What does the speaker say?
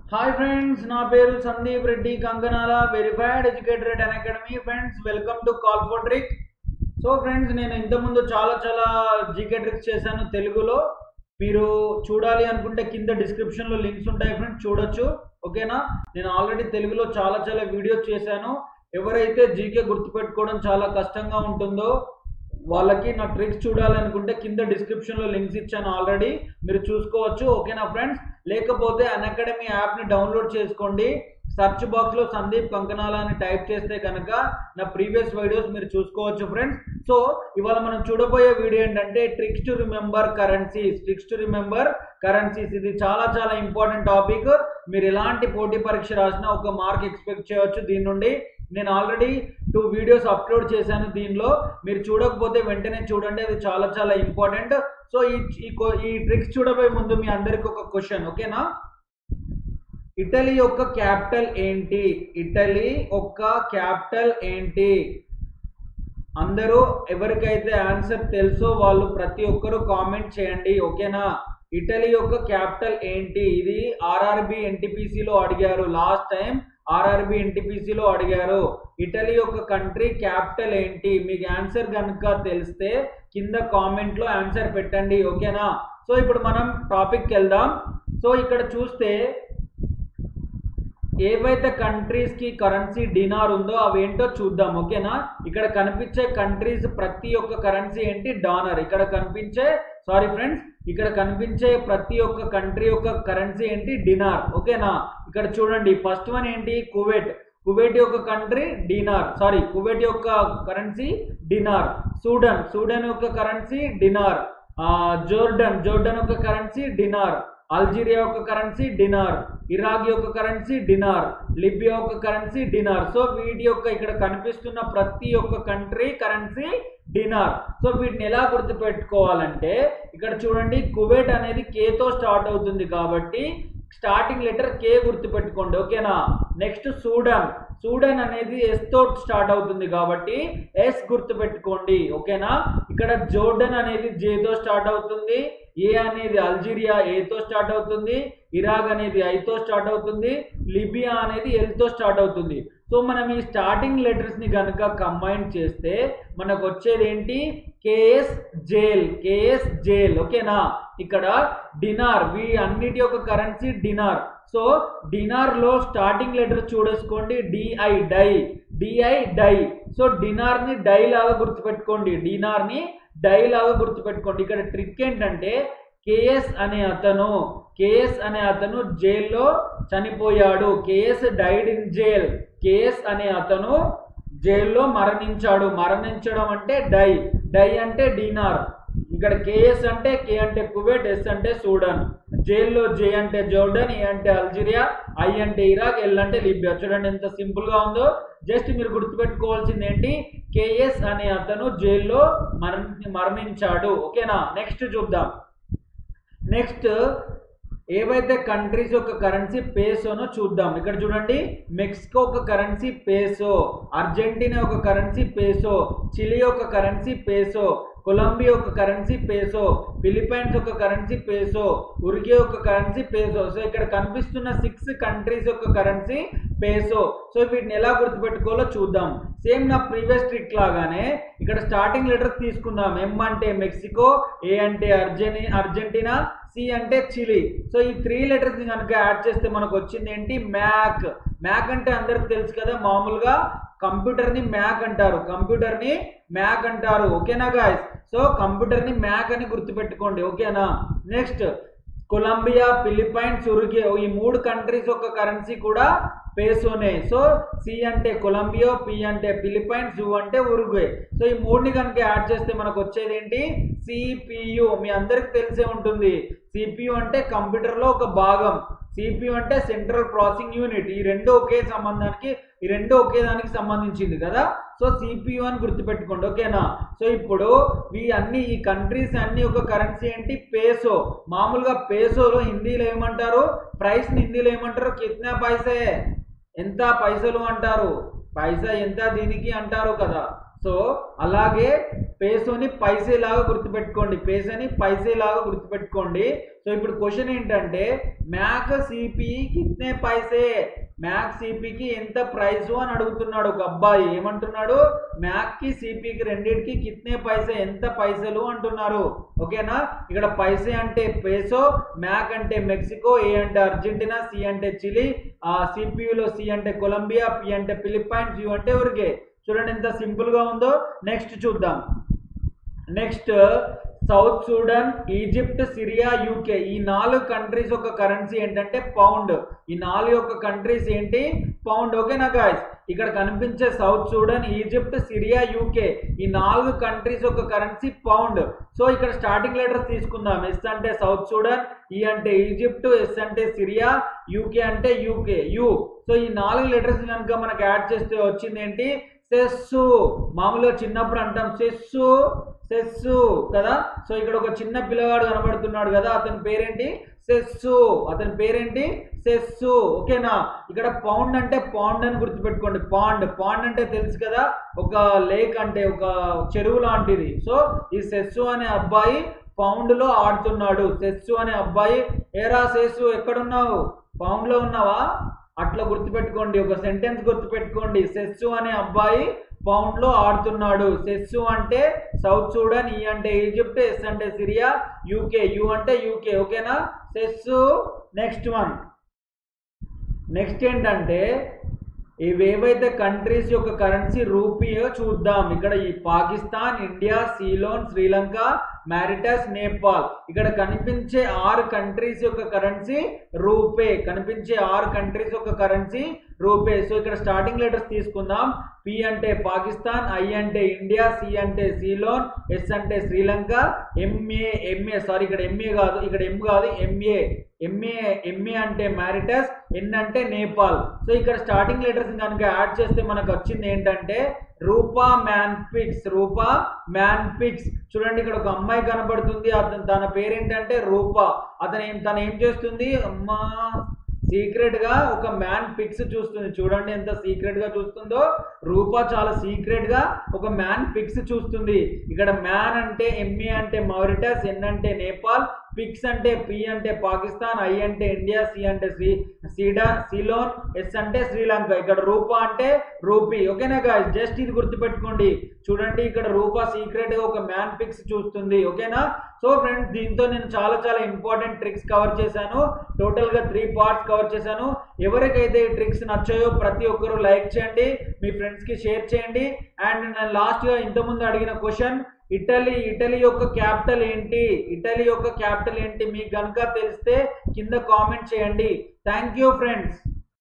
hi friends నా పేరు Sandeep Reddy Kankanala verified educator at academy friends welcome to call for trick so friends నేను ఇంతకుముందు చాలా చాలా జీకే ట్రిక్స్ చేశాను తెలుగులో మీరు చూడాలి అనుకుంటే కింద డిస్క్రిప్షన్లో లింక్స్ ఉంటాయి ఫ్రెండ్స్ చూడొచ్చు ఓకేనా నేను ఆల్రెడీ తెలుగులో చాలా చాలా వీడియోస్ చేశాను ఎవరైతే జీకే గుర్తుపెట్టుకోవడం చాలా కష్టంగా ఉంటుందో వాళ్ళకి నా ట్రిక్స్ చూడాలనుకుంటే కింద డిస్క్రిప్షన్లో లింక్స్ ఇచ్చాను ఆల్రెడీ మీరు చూసుకోవచ్చు ఓకేనా ఫ్రెండ్స్ లేకపోతే అకాడమీ యాప్ని డౌన్లోడ్ చేసుకోండి సెర్చ్ బాక్స్లో సందీప్ కంకనాల అని టైప్ చేస్తే కనుక నా ప్రీవియస్ వీడియోస్ మీరు చూసుకోవచ్చు ఫ్రెండ్స్ సో ఇవాళ మనం చూడబోయే వీడియో ఏంటంటే tricks to remember currencies tricks to remember currencies ఇది చాలా చాలా ఇంపార్టెంట్ టాపిక్ మీరు ఎలాంటి పోటీ పరీక్ష రాసినా ఒక మార్క్ ఎక్స్పెక్ట్ చేయవచ్చు దీని నుండి నేను ఆల్రెడీ టూ వీడియోస్ అప్లోడ్ చేశాను దీనిలో మీరు చూడకపోతే వెంటనే చూడండి అది చాలా చాలా ఇంపార్టెంట్ సో ఈ ఈ కో- ఈ ట్రిక్స్ చూడబోయే ముందు మీ అందరికి ఒక క్వశ్చన్ ఓకేనా ఇటలీ యొక్క క్యాపిటల్ ఏంటి ఇటలీ యొక్క క్యాపిటల్ ఏంటి అందరూ ఎవరికైతే ఆన్సర్ తెలుసో వాళ్ళు ప్రతి ఒక్కరూ కామెంట్ చేయండి ఓకేనా ఇటలీ యొక్క క్యాపిటల్ ఏంటి ఇది ఆర్ఆర్బి ఎన్టీపీసీలో అడిగారు లాస్ట్ టైం ఆర్ఆర్బి ఎన్టీపీసీలో అడిగారు ఇటలీ యొక్క కంట్రీ క్యాపిటల్ ఏంటి మీకు ఆన్సర్ కనుక తెలిస్తే కింద కామెంట్లో ఆన్సర్ పెట్టండి ఓకేనా సో ఇప్పుడు మనం టాపిక్కి వెళ్దాం సో ఇక్కడ చూస్తే ఏవైతే కంట్రీస్ కి కరెన్సీ డినార్ ఉందో అవేంటో చూద్దాం ఓకేనా ఇక్కడ కనిపించే కంట్రీస్ ప్రతి ఒక్క కరెన్సీ ఏంటి డాలర్ ఇక్కడ కనిపించే సారీ ఫ్రెండ్స్ ఇక్కడ కనిపించే ప్రతి ఒక్క కంట్రీ యొక్క కరెన్సీ ఏంటి డినార్ ఓకేనా ఇక్కడ చూడండి ఫస్ట్ వన్ ఏంటి కువైట్ కువైట్ యొక్క కంట్రీ డినార్ సారీ కువైట్ యొక్క కరెన్సీ డినార్ సూడన్ సూడన్ యొక్క కరెన్సీ డినార్ జోర్డన్ జోర్డన్ యొక్క కరెన్సీ డినార్ అల్జీరియా యొక్క కరెన్సీ డినార్ ఇరాక్ యొక్క కరెన్సీ డినార్ లిబియా యొక్క కరెన్సీ డినార్ సో వీటి యొక్క ఇక్కడ కనిపిస్తున్న ప్రతి ఒక్క కంట్రీ కరెన్సీ డినార్ సో వీటిని ఎలా గుర్తుపెట్టుకోవాలంటే ఇక్కడ చూడండి కువైట్ అనేది కేతో స్టార్ట్ అవుతుంది కాబట్టి స్టార్టింగ్ లెటర్ కే గుర్తుపెట్టుకోండి ఓకేనా నెక్స్ట్ సూడన్ సూడన్ అనేది ఎస్ తో స్టార్ట్ అవుతుంది కాబట్టి ఎస్ గుర్తుపెట్టుకోండి ఓకేనా ఇక్కడ జోర్డన్ అనేది జేతో స్టార్ట్ అవుతుంది ఏ అనేది అల్జీరియా ఏతో స్టార్ట్ అవుతుంది ఇరాక్ అనేది ఐతో స్టార్ట్ అవుతుంది లిబియా అనేది ఎల్తో స్టార్ట్ అవుతుంది సో మనం ఈ స్టార్టింగ్ లెటర్స్ ని కనుక కంబైన్ చేస్తే మనకు వచ్చేది ఏంటి కేఎస్ జేల్ కేఎస్ జేల్ ఓకేనా ఇక్కడ డినార్ వీ అన్నిటి యొక్క కరెన్సీ డినార్ సో డినార్ లో స్టార్టింగ్ లెటర్ చూడేసుకోండి D I die D I die so dinar ని డై లాగా గుర్తుపెట్టుకోండి డినార్ ని డై లాగా గుర్తుపెట్టుకోండి ఇక్కడ ట్రిక్ ఏంటంటే కేఎస్ అనే అతను కేఎస్ అనే అతను జైల్లో చనిపోయాడు KS died in jail KS అనే అతను జైల్లో మరణించాడు మరణించడం అంటే డై డై అంటే డినార్ ఇక్కడ కేఎస్ అంటే కే అంటే కువైట్ ఎస్ అంటే సూడన్ జైల్లో జే అంటే జోర్డన్ ఏ అంటే అల్జీరియా ఐ అంటే ఇరాక్ ఎల్ అంటే లిబియా చూడండి ఎంత సింపుల్ గా ఉందో జస్ట్ మీరు గుర్తుపెట్టుకోవాల్సింది ఏంటి కేఎస్ అనే అతను జైల్లో మరణి మరణించాడు ఓకేనా నెక్స్ట్ చూద్దాం నెక్స్ట్ ఏవైతే కంట్రీస్ యొక్క కరెన్సీ పేసోనో చూద్దాం ఇక్కడ చూడండి మెక్సికో ఒక కరెన్సీ పేసో అర్జెంటీనా ఒక కరెన్సీ పేసో చిలీ ఒక కరెన్సీ పేసో కొలంబియా ఒక కరెన్సీ పేసో ఫిలిప్పైన్స్ ఒక కరెన్సీ పేసో ఉరిగే ఒక కరెన్సీ పేసో సో ఇక్కడ కనిపిస్తున్న సిక్స్ కంట్రీస్ యొక్క కరెన్సీ పేసో సో వీటిని ఎలా గుర్తుపెట్టుకోవాలో చూద్దాం సేమ్ నా ప్రీవియస్ ట్రిక్ లాగానే ఇక్కడ స్టార్టింగ్ లెటర్స్ తీసుకుందాం ఎం అంటే మెక్సికో ఏ అంటే అర్జెని అర్జెంటీనా సి అంటే చిలీ సో ఈ త్రీ లెటర్స్ ని కనుక యాడ్ చేస్తే మనకు వచ్చింది ఏంటి మ్యాక్ మ్యాక్ అంటే అందరికి తెలుసు కదా మామూలుగా కంప్యూటర్ ని మ్యాక్ అంటారు కంప్యూటర్ ని మ్యాక్ అంటారు ఓకేనా గాయస్ సో కంప్యూటర్ ని మ్యాక్ అని గుర్తుపెట్టుకోండి ఓకేనా నెక్స్ట్ కొలంబియా ఫిలిప్పైన్స్ ఉరుగే ఈ మూడు కంట్రీస్ యొక్క కరెన్సీ కూడా పేసోనే సో సి అంటే కొలంబియా పి అంటే ఫిలిప్పైన్స్ యు అంటే ఉరుగ్వే సో ఈ మూడుని కనుక యాడ్ చేస్తే మనకు వచ్చేది ఏంటి సిపియు మీ అందరికి తెలిసే ఉంటుంది సిపియు అంటే కంప్యూటర్లో ఒక భాగం సిపియు అంటే సెంట్రల్ ప్రాసెసింగ్ యూనిట్ ఈ రెండు ఒకే సంబంధానికి ఈ రెండు ఒకే దానికి సంబంధించింది కదా సో సిపియు అని గుర్తుపెట్టుకోండి ఓకేనా సో ఇప్పుడు ఈ అన్ని ఈ కంట్రీస్ అన్ని ఒక కరెన్సీ ఏంటి పేసో మామూలుగా పేసోలో హిందీలో ఏమంటారు ప్రైస్ హిందీలో ఏమంటారు కిత్నా పైసే ఎంత పైసలు అంటారు పైసా ఎంత దీనికి అంటారు కదా సో సో అలాగే పేసోని పైసే లాగా గుర్తుపెట్టుకోండి పేసని పైసే లాగా గుర్తుపెట్టుకోండి సో ఇప్పుడు క్వశ్చన్ ఏంటంటే మ్యాక్ సిపిఈ కిత్నే పైసే మ్యాక్ సిపికి ఎంత ప్రైస్ అని అడుగుతున్నాడు ఒక అబ్బాయి ఏమంటున్నాడు మ్యాక్ కి సిపికి రెండింటికి కిత్నే పైసే ఎంత పైసలు అంటున్నారు ఓకేనా ఇక్కడ పైసే అంటే పేసో మ్యాక్ అంటే మెక్సికో ఏ అంటే అర్జెంటీనా సి అంటే చిలీ ఆ సిపియులో సి అంటే కొలంబియా పి అంటే ఫిలిప్పైన్స్ యు అంటే ఉరిగే చూడండి ఎంత సింపుల్ గా ఉందో నెక్స్ట్ చూద్దాం next South Sudan Egypt Syria UK ఈ నాలుగు కంట్రీస్ యొక్క కరెన్సీ ఏంటంటే పౌండ్ ఈ నాలుగు యొక్క కంట్రీస్ ఏంటి పౌండ్ ఓకేనా గాయస్ ఇక్కడ కనిపించే South Sudan Egypt Syria UK ఈ నాలుగు కంట్రీస్ యొక్క కరెన్సీ పౌండ్ సో ఇక్కడ స్టార్టింగ్ లెటర్స్ తీసుకుందాం ఎస్ అంటే సౌత్ సూడన్ ఈ అంటే ఈజిప్ట్ ఎస్ అంటే సిరియా యూకే అంటే యూకే యూ సో ఈ నాలుగు లెటర్స్ కనుక మనకు యాడ్ చేస్తే వచ్చింది ఏంటి సెస్సు మామూలుగా చిన్నప్పుడు అంటాం సెస్సు సెస్సు కదా సో ఇక్కడ ఒక చిన్న పిల్లగాడు కనబడుతున్నాడు కదా అతని పేరేంటి సెస్సు అతని పేరేంటి సెస్సు ఓకేనా ఇక్కడ పౌండ్ అంటే పాండ్ అని గుర్తుపెట్టుకోండి పాండ్ పాండ్ అంటే తెలుసు కదా ఒక లేక్ అంటే ఒక చెరువు లాంటిది సో ఈ సెస్సు అనే అబ్బాయి పౌండ్ లో ఆడుతున్నాడు సెస్సు అనే అబ్బాయి ఏరా సెస్సు ఎక్కడున్నావు పౌండ్ లో ఉన్నావా అట్లా గుర్తుపెట్టుకోండి ఒక సెంటెన్స్ గుర్తుపెట్టుకోండి సెస్సు అనే అబ్బాయి పౌండ్ లో ఆడుతున్నాడు సెస్సు అంటే సౌత్ సూడన్ ఈ అంటే ఈజిప్ట్ ఎస్ అంటే సిరియా యూకే యు అంటే యూకే ఓకేనా సెస్సు నెక్స్ట్ వన్ నెక్స్ట్ ఏంటంటే ఇవేవైతే కంట్రీస్ యొక్క కరెన్సీ రూపీయో చూద్దాం ఇక్కడ ఈ పాకిస్తాన్ ఇండియా సీలోన్ శ్రీలంక మ్యారిటస్ నేపాల్ ఇక్కడ కనిపించే ఆరు కంట్రీస్ యొక్క కరెన్సీ రూపే కనిపించే ఆరు కంట్రీస్ యొక్క కరెన్సీ రూపే సో ఇక్కడ స్టార్టింగ్ లెటర్స్ తీసుకుందాం పి అంటే పాకిస్తాన్ ఐ అంటే ఇండియా సి అంటే సీలోన్ ఎస్ అంటే శ్రీలంక ఎంఏ ఎంఏ సారీ ఇక్కడ ఎంఏ కాదు ఇక్కడ ఎం కాదు ఎంఏ ఎంఏ ఎంఏ అంటే మ్యారిటస్ ఎన్ అంటే నేపాల్ సో ఇక్కడ స్టార్టింగ్ లెటర్స్ కనుక యాడ్ చేస్తే మనకు వచ్చింది ఏంటంటే రూపా మ్యాన్ పిక్స్ రూపా మ్యాన్ పిక్స్ చూడండి ఇక్కడ ఒక అమ్మాయి కనబడుతుంది అతను తన పేరేంటంటే రూపా అతను ఏం తను ఏం చేస్తుంది అమ్మా సీక్రెట్ గా ఒక మ్యాన్ పిక్స్ చూస్తుంది చూడండి ఎంత సీక్రెట్ గా చూస్తుందో రూపా చాలా సీక్రెట్ గా ఒక మ్యాన్ పిక్స్ చూస్తుంది ఇక్కడ మ్యాన్ అంటే ఎంఏ అంటే మౌరిటస్ ఎన్ అంటే నేపాల్ పిక్స్ అంటే పి అంటే పాకిస్తాన్ ఐ అంటే ఇండియా సి అంటే శ్రీ సీడా సిలోన్ ఎస్ అంటే శ్రీలంక ఇక్కడ రూపా అంటే రూపీ ఓకేనా గాయస్ జస్ట్ ఇది గుర్తుపెట్టుకోండి చూడండి ఇక్కడ రూపా సీక్రెట్ గా ఒక మ్యాన్ పిక్స్ చూస్తుంది ఓకేనా సో ఫ్రెండ్స్ దీంతో నేను చాలా చాలా ఇంపార్టెంట్ ట్రిక్స్ కవర్ చేశాను టోటల్ గా త్రీ పార్ట్స్ కవర్ చేశాను ఎవరికైతే ఈ ట్రిక్స్ నచ్చాయో ప్రతి ఒక్కరూ లైక్ చేయండి మీ ఫ్రెండ్స్ కి షేర్ చేయండి అండ్ నేను లాస్ట్ గా ఇంతకుముందు అడిగిన క్వశ్చన్ ఇటలీ ఇటలీ యొక్క క్యాపిటల్ ఏంటి ఇటలీ యొక్క క్యాపిటల్ ఏంటి మీకు కనుక తెలిస్తే కింద కామెంట్ చేయండి థ్యాంక్ యూ ఫ్రెండ్స్